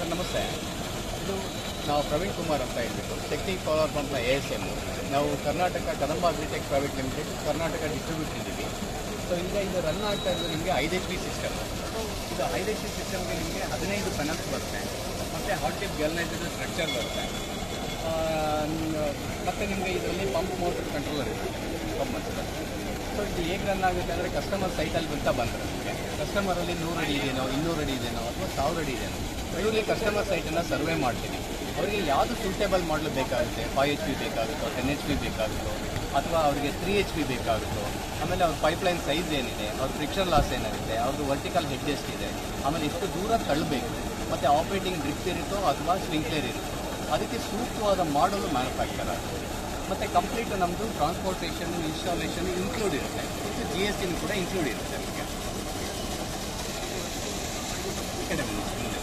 Sir ನಮಸ್ತೆ ಇದು ನಾವು ಪ್ರವೀಣ್ ಕುಮಾರ್ ಅಂತ ಹೇಳ್ಬಿಟ್ಟು ಶಕ್ತಿ ಪವರ್ ಪಂಪ್ನ ಎ ಎಸ್ ಎಮ್ ನಾವು Karnataka Kadamba Agritech private limited Karnataka distribute ಇದ್ದೀವಿ ಸೊ ಈಗ ಇದು ರನ್ ಆಗ್ತಾ ಇರೋದು ನಿಮಗೆ ಐದು ಎಚ್ ಪಿ ಸಿಸ್ಟಮ್ ಇದು ಐದು ಎಚ್ ಪಿ ಸಿಸ್ಟಮ್ಗೆ ನಿಮಗೆ ಹದಿನೈದು ಪೆನಲ್ಸ್ ಬರುತ್ತೆ ಮತ್ತು ಹಾಟ್ ಟಿಪ್ ಗ್ಯಾಲ್ನೈಸರ್ ಸ್ಟ್ರಕ್ಚರ್ ಬರುತ್ತೆ ಆ, ನ- ಮತ್ತೆ ನಿಮಗೆ ಇದರಲ್ಲಿ ಪಂಪ್ ಮೋಟರ್ ಕಂಟ್ರೋಲರ್ ಇರುತ್ತೆ ಪಂಪ್ ಹತ್ರ ಸೊ ಇದು ಹೇಗೆ ರನ್ ಆಗುತ್ತೆ ಅಂದರೆ ಕಸ್ಟಮರ್ ಸೈಟಲ್ಲಿ ಅಂತ ಬಂದರೆ ನಿಮಗೆ ಕಸ್ಟಮರಲ್ಲಿ ನೂರು ಅಡಿ ಇದೆಯೋ ಇನ್ನೂರು ಅಡಿ ಇದೆಯೋ ಅಥವಾ ಸಾವಿರ ಅಡಿ ಇದೆಯೋ ಇವರಿಗೆ ಕಸ್ಟಮರ್ ಸೈಟನ್ನು ಸರ್ವೆ ಮಾಡ್ತೀವಿ ಅವರಿಗೆ ಯಾವುದು ಸೂಟೇಬಲ್ ಮಾಡಲು ಬೇಕಾಗುತ್ತೆ ಫೈವ್ ಎಚ್ ಪಿ ಬೇಕಾಗುತ್ತೋ ಟೆನ್ ಎಚ್ ಪಿ ಬೇಕಾಗುತ್ತೋ ಅಥವಾ ಅವರಿಗೆ ತ್ರೀ ಎಚ್ ಪಿ ಬೇಕಾಗುತ್ತೋ ಆಮೇಲೆ ಅವ್ರ ಪೈಪ್ಲೈನ್ ಸೈಜ್ ಏನಿದೆ ಅವ್ರ ಫ್ರಿಕ್ಷನ್ ಲಾಸ್ ಏನಾಗುತ್ತೆ ಅವ್ರದ್ದು ವರ್ಟಿಕಲ್ ಹೆಡ್ ಎಷ್ಟಿದೆ ಆಮೇಲೆ ಎಷ್ಟು ದೂರ ತಳ್ಳಬೇಕು ಮತ್ತು ಆಪರೇಟಿಂಗ್ ಡ್ರಿಪ್ ಇರುತ್ತೋ ಅಥವಾ ಸ್ಪ್ರಿಂಕ್ಲರ್ ಇರುತ್ತೋ ಅದಕ್ಕೆ ಸೂಕ್ತವಾದ ಮಾಡಲು ಮ್ಯಾನುಫ್ಯಾಕ್ಚರ್ ಆಗುತ್ತೆ ಮತ್ತು ಕಂಪ್ಲೀಟ್ ನಮ್ಮದು ಟ್ರಾನ್ಸ್ಪೋರ್ಟೇಷನ್ ಇನ್ಸ್ಟಾಲೇಷನ್ ಇನ್ಕ್ಲೂಡ್ ಇರುತ್ತೆ ಮತ್ತು ಜಿ ಎಸ್ ಟಿನೂ ಕೂಡ ಇನ್ಕ್ಲೂಡ್ ಇರುತ್ತೆ ನಿಮಗೆ ಈ ಕಡೆ ಬನ್ನಿ, ಮುಂದೆ.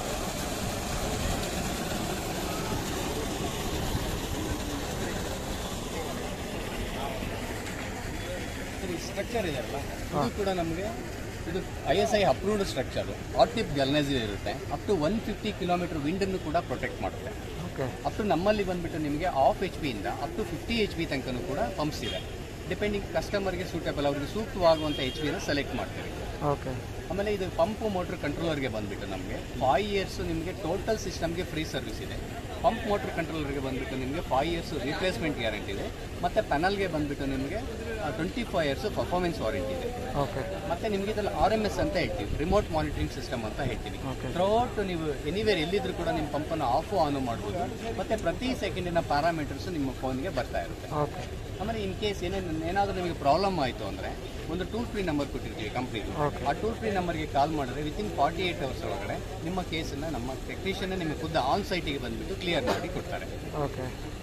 ಸರಿ ಸ್ಟ್ರಕ್ಚರ್ ಇದೆಯಲ್ಲ ಇದು ಕೂಡ ನಮಗೆ ಇದು I S I approved structure hot dip galvanizer ಇರುತ್ತೆ up to one fifty kilometre ವಿಂಡನ್ನು ಕೂಡ ಪ್ರೊಟೆಕ್ಟ್ ಮಾಡುತ್ತೆ ಓಕೆ ಅಪ್ ಟು ನಮ್ಮಲ್ಲಿ ಬಂದ್ಬಿಟ್ಟು ನಿಮಗೆ ಆಫ್ ಎಚ್ ಪಿಯಿಂದ up to fifty H P ತನಕನೂ ಕೂಡ ಪಂಪ್ಸ್ ಇದೆ ಡಿಪೆಂಡಿಂಗ್ ಕಸ್ಟಮರ್ಗೆ ಸೂಟೇಬಲ್ ಅವರಿಗೆ ಸೂಕ್ತವಾಗುವಂಥ ಎಚ್ ಪಿನ ಸೆಲೆಕ್ಟ್ ಮಾಡ್ತೀವಿ ಓಕೆ ಆಮೇಲೆ ಇದು ಪಂಪ್ ಮೋಟ್ರ್ ಕಂಟ್ರೋಲರ್ಗೆ ಬಂದ್ಬಿಟ್ಟು ನಮಗೆ ಫೈವ್ ಇಯರ್ಸ್ ನಿಮಗೆ ಟೋಟಲ್ ಸಿಸ್ಟಮ್ಗೆ ಫ್ರೀ ಸರ್ವಿಸ್ ಇದೆ ಪಂಪ್ ಮೋಟ್ರ್ ಕಂಟ್ರೋಲರ್ಗೆ ಬಂದ್ಬಿಟ್ಟು ನಿಮಗೆ ಫೈವ್ ಇಯರ್ಸ್ ರಿಪ್ಲೇಸ್ಮೆಂಟ್ ಗ್ಯಾರಂಟಿ ಇದೆ ಮತ್ತು ಪೆನಲ್ಗೆ ಬಂದ್ಬಿಟ್ಟು ನಿಮಗೆ twenty five years performance warranty ಇದೆ ಓಕೆ ಮತ್ತೆ ನಿಮಗೆ ಇದ್ರಲ್ಲಿ ಆರ್ ಎಮ್ ಎಸ್ ಅಂತ ಹೇಳ್ತೀವಿ ರಿಮೋಟ್ ಮಾನಿಟರಿಂಗ್ ಸಿಸ್ಟಮ್ ಅಂತ ಹೇಳ್ತೀವಿ Okay. ಥ್ರೂಔಟ್ ನೀವು ಎನಿವೇರ್ ಎಲ್ಲಿದ್ರು ಕೂಡ ನಿಮ್ಮ ಪಂಪನ್ನು ಆಫು ಆನು ಮಾಡ್ಬೋದು ಮತ್ತೆ ಪ್ರತಿ ಸೆಕೆಂಡಿನ ಪ್ಯಾರಾಮೀಟರ್ಸ್ ನಿಮ್ಮ ಫೋನ್ಗೆ ಬರ್ತಾ ಇರುತ್ತೆ ಓಕೆ ಆಮೇಲೆ ಇನ್ ಕೇಸ್ ಏನೇನು ಏನಾದರೂ ನಿಮಗೆ ಪ್ರಾಬ್ಲಮ್ ಆಯಿತು ಅಂದರೆ ಒಂದು ಟೂಲ್ ಫ್ರೀ ನಂಬರ್ ಕೊಟ್ಟಿರ್ತೀವಿ ಕಂಪ್ನಿದು Okay. ಆ ಟೂಲ್ ಫ್ರೀ ನಂಬರ್ಗೆ ಕಾಲ್ ಮಾಡಿದ್ರೆ ವಿತಿನ್ ಫಾರ್ಟಿ ಏಯ್ಟ್ ಅವರ್ಸ್ ಒಳಗಡೆ ನಿಮ್ಮ ಕೇಸನ್ನು ನಮ್ಮ ಟೆಕ್ನಿಷಿಯನ್ ನಿಮಗೆ ಖುದ್ದು ಆನ್ ಸೈಟಿಗೆ ಬಂದುಬಿಟ್ಟು ಕ್ಲಿಯರ್ ಮಾಡಿ ಕೊಡ್ತಾರೆ ಓಕೆ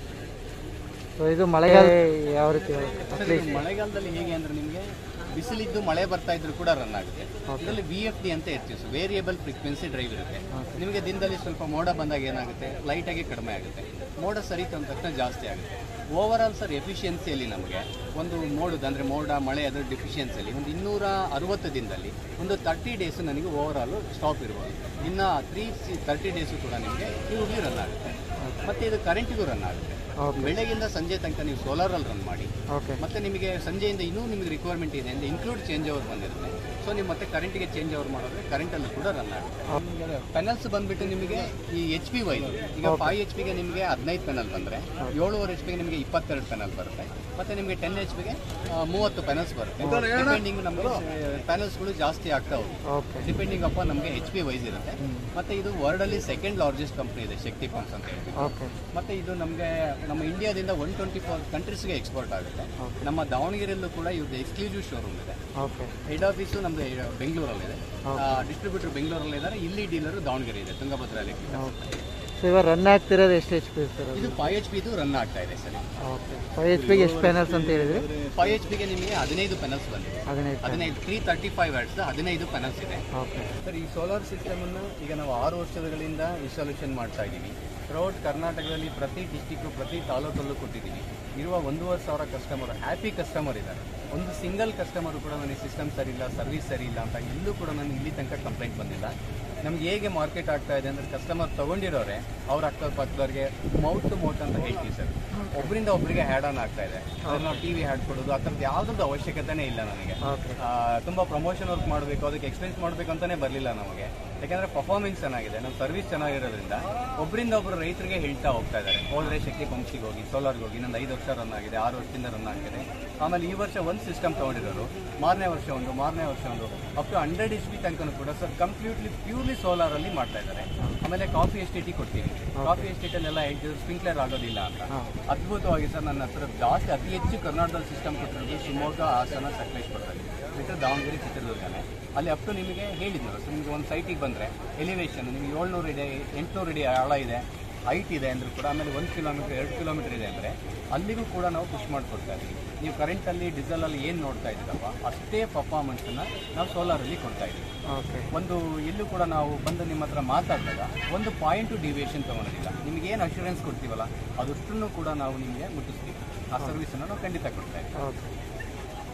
ಸೊ ಇದು ಮಳೆಗಾಲ ಯಾವ ರೀತಿ ಸರ್, ಇದು ಮಳೆಗಾಲದಲ್ಲಿ ಹೇಗೆ ಅಂದರೆ ನಿಮಗೆ ಬಿಸಿಲಿದ್ದು ಮಳೆ ಬರ್ತಾ ಇದ್ರು ಕೂಡ ರನ್ ಆಗುತ್ತೆ ಇದರಲ್ಲಿ ವಿ ಎಫ್ ಡಿ ಅಂತ ಇರ್ತೀವಿ ಸೊ ವೇರಿಯಬಲ್ ಫ್ರೀಕ್ವೆನ್ಸಿ ಡ್ರೈವ್ ಇರುತ್ತೆ ನಿಮಗೆ ದಿನದಲ್ಲಿ ಸ್ವಲ್ಪ ಮೋಡ ಬಂದಾಗ ಏನಾಗುತ್ತೆ ಲೈಟಾಗಿ ಕಡಿಮೆ ಆಗುತ್ತೆ ಮೋಡ ಸರಿತು ಅಂದ ತಕ್ಷಣ ಜಾಸ್ತಿ ಆಗುತ್ತೆ ಓವರ್ ಆಲ್ ಸರ್ ಎಫಿಷಿಯನ್ಸಿಯಲ್ಲಿ ನಮಗೆ ಒಂದು ಮೋಡದ ಅಂದರೆ ಮೋಡ ಮಳೆ ಅದರ ಡಿಫಿಷಿಯನ್ಸಿಯಲ್ಲಿ ಒಂದು ಇನ್ನೂರ ಅರವತ್ತು ದಿನದಲ್ಲಿ ಒಂದು ತರ್ಟಿ ಡೇಸು ನನಗೆ ಓವರ್ ಆಲು ಸ್ಟಾಪ್ ಇರ್ಬೋದು ಇನ್ನು ತ್ರೀ ತರ್ಟಿ ಡೇಸು ಕೂಡ ನಿಮಗೆ ಪ್ಯೂರ್ಲಿ ರನ್ ಆಗುತ್ತೆ ಮತ್ತು ಇದು ಕರೆಂಟಿಗೂ ರನ್ ಆಗುತ್ತೆ ಓಕೆ ಬೆಳಗ್ಗಿಂದ ಸಂಜೆ ತನಕ ನೀವು ಸೋಲಾರಲ್ಲಿ ರನ್ ಮಾಡಿ ಓಕೆ ಮತ್ತೆ ನಿಮಗೆ ಸಂಜೆಯಿಂದ ಇನ್ನೂ ನಿಮಗೆ ರಿಕ್ವೈರ್ಮೆಂಟ್ ಇದೆ ಅಂದರೆ ಇನ್ಕ್ಲೂಡ್ ಚೇಂಜ್ ಓವರ್ ಬಂದಿರುತ್ತೆ ಸೊ ನೀವು ಮತ್ತೆ ಕರೆಂಟಿಗೆ ಚೇಂಜ್ ಓವರ್ ಮಾಡಿದ್ರೆ ಕರೆಂಟಲ್ಲೂ ಕೂಡ ರನ್ ಆಗುತ್ತೆ ಪೆನಲ್ಸ್ ಬಂದ್ಬಿಟ್ಟು ನಿಮಗೆ ಈ ಎಚ್ ಪಿ ವೈಸ್ ಈಗ ಫೈವ್ ಎಚ್ ಪಿಗೆ ನಿಮಗೆ ಹದಿನೈದು ಪೆನಲ್ ಬಂದರೆ ಏಳುವರೆ ಎಚ್ ಪಿಗೆ ನಿಮಗೆ ಇಪ್ಪತ್ತೆರಡು ಪೆನಲ್ ಬರುತ್ತೆ ಮತ್ತೆ ನಿಮಗೆ ಟೆನ್ ಎಚ್ ಪಿಗೆ ಮೂವತ್ತು ಪೆನಲ್ಸ್ ಬರುತ್ತೆ ಡಿಪೆಂಡಿಂಗ್ ನಮಗೆ ಪ್ಯಾನಲ್ಸ್ಗಳು ಜಾಸ್ತಿ ಆಗ್ತಾ ಹೋಗುತ್ತೆ ಓಕೆ ಡಿಪೆಂಡಿಂಗ್ ಅಪ್ಪ ನಮಗೆ ಎಚ್ ಪಿ ವೈಸ್ ಇರುತ್ತೆ ಮತ್ತೆ ಇದು ವರ್ಲ್ಡಲ್ಲಿ ಸೆಕೆಂಡ್ ಲಾರ್ಜೆಸ್ಟ್ ಕಂಪ್ನಿ ಇದೆ ಶಕ್ತಿ ಪಂಪ್ಸ್ ಅಂತ ಹೇಳಿ ಓಕೆ ಮತ್ತೆ ಇದು ನಮಗೆ ನಮ್ಮ ಇಂಡಿಯಾದಿಂದ ಒನ್ ಟ್ವೆಂಟಿ ಫೋರ್ ಕಂಟ್ರೀಸ್ಗೆ ಎಕ್ಸ್ಪೋರ್ಟ್ ಆಗುತ್ತೆ ನಮ್ಮ ದಾವಣಗೆರೆಯಲ್ಲೂ ಕೂಡ ಇವ್ರದ್ದು ಎಕ್ಸ್ಕ್ಲೂಸಿವ್ ಶೋರೂಮ್ ಇದೆ ಓಕೆ ಹೆಡ್ ಆಫೀಸು ನಮ್ಮದು ಬೆಂಗಳೂರಲ್ಲಿದೆ ಡಿಸ್ಟ್ರಿಬ್ಯೂಟರ್ ಬೆಂಗಳೂರಲ್ಲಿ ಇದ್ದಾರೆ ಇಲ್ಲಿ ಡೀಲರು ದಾವಣಗೆರೆ ಇದೆ ತುಂಗಭದ್ರಾ ಎಲೆಕ್ಟ್ರಿಕ್ ಓಕೆ ಸೊ ಇವಾಗ ರನ್ ಆಗ್ತಿರೋದು ಎಷ್ಟು ಎಚ್ ಪಿ ಸರ್ ಅದು ಇದು ಫೈವ್ ಎಚ್ ಪಿ ಇದು ರನ್ ಆಗ್ತಾ ಇದೆ ಸರ್ ಓಕೆ ಫೈವ್ ಎಚ್ ಪಿಗೆ ಎಷ್ಟು ಪ್ಯಾನಲ್ಸ್ ಅಂತ ಹೇಳಿದ್ರಿ ಫೈವ್ ಎಚ್ ಪಿಗೆ ನಿಮಗೆ ಹದಿನೈದು ಪೆನಲ್ಸ್ ಬಂದಿದೆ ಹದಿನೈದು ಹದಿನೈದು ತ್ರೀ ತರ್ಟಿ ಫೈವ್ ವ್ಯಾಟ್ಸ್ ಹದಿನೈದು ಪೆನಲ್ಸ್ ಇದೆ ಓಕೆ ಸರ್ ಈ ಸೋಲಾರ್ ಸಿಸ್ಟಮನ್ನು ಈಗ ನಾವು ಆರು ವರ್ಷಗಳಿಂದ ಇನ್ಸ್ಟಾಲೇಷನ್ ಮಾಡ್ತಾ ಇದ್ದೀವಿ ಥ್ರೂಔಟ್ ಕರ್ನಾಟಕದಲ್ಲಿ ಪ್ರತಿ ಡಿಸ್ಟಿಕ್ಕು ಪ್ರತಿ ತಾಲೂಕಲ್ಲೂ ಕೊಟ್ಟಿದ್ದೀವಿ ಇರುವ ಒಂದೂವರೆ ಸಾವಿರ ಕಸ್ಟಮರ್ ಹ್ಯಾಪಿ ಕಸ್ಟಮರ್ ಇದ್ದಾರೆ ಒಂದು ಸಿಂಗಲ್ ಕಸ್ಟಮರು ಕೂಡ ನನಗೆ ಸಿಸ್ಟಮ್ ಸರಿ ಇಲ್ಲ ಸರ್ವಿಸ್ ಸರಿ ಇಲ್ಲ ಅಂತ ಎಲ್ಲೂ ಕೂಡ ನನಗೆ ಇಲ್ಲಿ ತನಕ ಕಂಪ್ಲೇಂಟ್ ಬಂದಿಲ್ಲ ನಮ್ಗೆ ಹೇಗೆ ಮಾರ್ಕೆಟ್ ಆಗ್ತಾ ಇದೆ ಅಂದರೆ ಕಸ್ಟಮರ್ ತೊಗೊಂಡಿರೋರೆ ಅವ್ರ ಅಕ್ಕ ಪಕ್ಕದವ್ರಿಗೆ ಮೌತ್ ಟು ಮೌತ್ ಅಂತ ಹೇಳ್ತೀವಿ ಸರ್ ಒಬ್ಬರಿಂದ ಒಬ್ಬರಿಗೆ ಹ್ಯಾಡ್ ಆನ್ ಆಗ್ತಾ ಇದೆ ಅದ್ರಲ್ಲಿ ನಾವು ಟಿ ವಿ ಹ್ಯಾಡ್ ಕೊಡೋದು ಆ ಥರದ್ದು ಯಾವುದೊಂದು ಅವಶ್ಯಕತೆನೇ ಇಲ್ಲ ನನಗೆ ಓಕೆ ಆ, ತುಂಬಾ ಪ್ರಮೋಷನ್ ವರ್ಕ್ ಮಾಡಬೇಕು ಅದಕ್ಕೆ ಎಕ್ಸ್ಪೆನ್ಸ್ ಮಾಡಬೇಕು ಅಂತಾನೆ ಬರಲಿಲ್ಲ ನಮಗೆ ಯಾಕಂದ್ರೆ ಪರ್ಫಾರ್ಮೆನ್ಸ್ ಚೆನ್ನಾಗಿದೆ ನಮ್ಮ ಸರ್ವಿಸ್ ಚೆನ್ನಾಗಿರೋದ್ರಿಂದ ಒಬ್ಬರಿಂದ ಒಬ್ಬರು ರೈತರಿಗೆ ಹೇಳ್ತಾ ಹೋಗ್ತಾ ಇದ್ದಾರೆ ಹೋದ್ರೆ ಶಕ್ತಿ ಪಂಪ್ಸಿಗೆ ಹೋಗಿ ಸೋಲಾರ್ಗೆ ಹೋಗಿ ನಂದು ಐದು ವರ್ಷ ರನ್ ಆಗಿದೆ ಆರು ವರ್ಷದಿಂದ ರನ್ ಆಗಿದೆ ಆಮೇಲೆ ಈ ವರ್ಷ ಒಂದು ಸಿಸ್ಟಮ್ ತಗೊಂಡಿರೋರು ಮಾರನೇ ವರ್ಷ ಒಂದು ಮಾರನೇ ವರ್ಷ ಒಂದು up to hundred H P ತನಕ ಕೂಡ ಸರ್ ಕಂಪ್ಲೀಟ್ಲಿ ಪ್ಯೂರ್ಲಿ ಸೋಲಾರಲ್ಲಿ ಮಾಡ್ತಾ ಇದ್ದಾರೆ ಆಮೇಲೆ ಕಾಫಿ ಎಸ್ಟೇಟಿ ಕೊಡ್ತೀವಿ ಕಾಫಿ ಎಸ್ಟೇಟಲ್ಲೆಲ್ಲ ಹೇಳ್ತಿದ್ರು ಸ್ಪ್ರಿಂಕ್ಲರ್ ಆಗೋದಿಲ್ಲ ಅಂತ ಅದ್ಭುತವಾಗಿ ಸರ್ ನನ್ನ ಹತ್ರ ಜಾಸ್ತಿ ಅತಿ ಹೆಚ್ಚು ಕರ್ನಾಟಕದಲ್ಲಿ ಸಿಸ್ಟಮ್ ಕೊಟ್ಟಿರೋದು ಶಿವಮೊಗ್ಗ ಹಾಸನ ಸಕಲೇಶ್ಪುರದಲ್ಲಿ ಬಿಟ್ಟರೆ ದಾವಣಗೆರೆ ಚಿತ್ರದುರ್ಗನೇ ಅಲ್ಲಿ ಅಪ್ ಟು ನಿಮಗೆ ಹೇಳಿದ್ರು ಸೊ ನಿಮಗೆ ಒಂದು ಸೈಟಿಗೆ ಬಂದರೆ ಎಲಿವೇಶನ್ ನಿಮಗೆ ಏಳ್ನೂರು ಇದೆ ಎಂಟುನೂರು ಅಡಿ ಆಳ ಇದೆ ಹೈಟ್ ಇದೆ ಅಂದರೂ ಕೂಡ ಆಮೇಲೆ ಒಂದು ಕಿಲೋಮೀಟರ್ ಎರಡು ಕಿಲೋಮೀಟರ್ ಇದೆ ಅಂದರೆ ಅಲ್ಲಿಗೂ ಕೂಡ ನಾವು ಪುಷ್ ಮಾಡಿಕೊಡ್ತಾ ಇದ್ದೀವಿ ನೀವು ಕರೆಂಟಲ್ಲಿ ಡೀಸೆಲಲ್ಲಿ ಏನು ನೋಡ್ತಾ ಇದ್ದೀರಪ್ಪ ಅಷ್ಟೇ ಪರ್ಫಾರ್ಮೆನ್ಸನ್ನು ನಾವು ಸೋಲಾರಲ್ಲಿ ಕೊಡ್ತಾ ಇದ್ದೀವಿ ಓಕೆ ಒಂದು ಎಲ್ಲೂ ಕೂಡ ನಾವು ಬಂದು ನಿಮ್ಮ ಹತ್ರ ಮಾತಾಡಿದಾಗ ಒಂದು ಪಾಯಿಂಟು ಡಿವಿಯೇಷನ್ ತೊಗೊಳೋದಿಲ್ಲ ನಿಮಗೆ ಏನು ಅಶ್ಯೂರೆನ್ಸ್ ಕೊಡ್ತೀವಲ್ಲ ಅದಷ್ಟನ್ನು ಕೂಡ ನಾವು ನಿಮಗೆ ಮುಟ್ಟಿಸ್ತೀವಿ ಆ ಸರ್ವಿಸನ್ನು ನಾವು ಖಂಡಿತ ಕೊಡ್ತಾ ಇದ್ದೀವಿ okay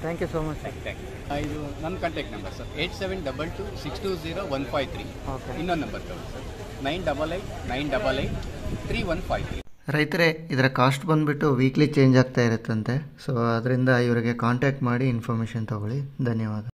thank you so much sir thank you ಇದು ನನ್ನ contact number sir eight seven double two six two zero one five three okay ಇನ್ನೊಂದು ನಂಬರ್ ತಗೊಳ್ಳಿ sir nine double eight nine double eight three one five three ರೈತರೇ ಇದರ cost ಬಂದುಬಿಟ್ಟು weekly change ಆಗ್ತಾ ಇರುತ್ತಂತೆ so ಅದರಿಂದ ಇವರಿಗೆ ಕಾಂಟ್ಯಾಕ್ಟ್ ಮಾಡಿ ಇನ್ಫಾರ್ಮೇಷನ್ ತೊಗೊಳ್ಳಿ ಧನ್ಯವಾದ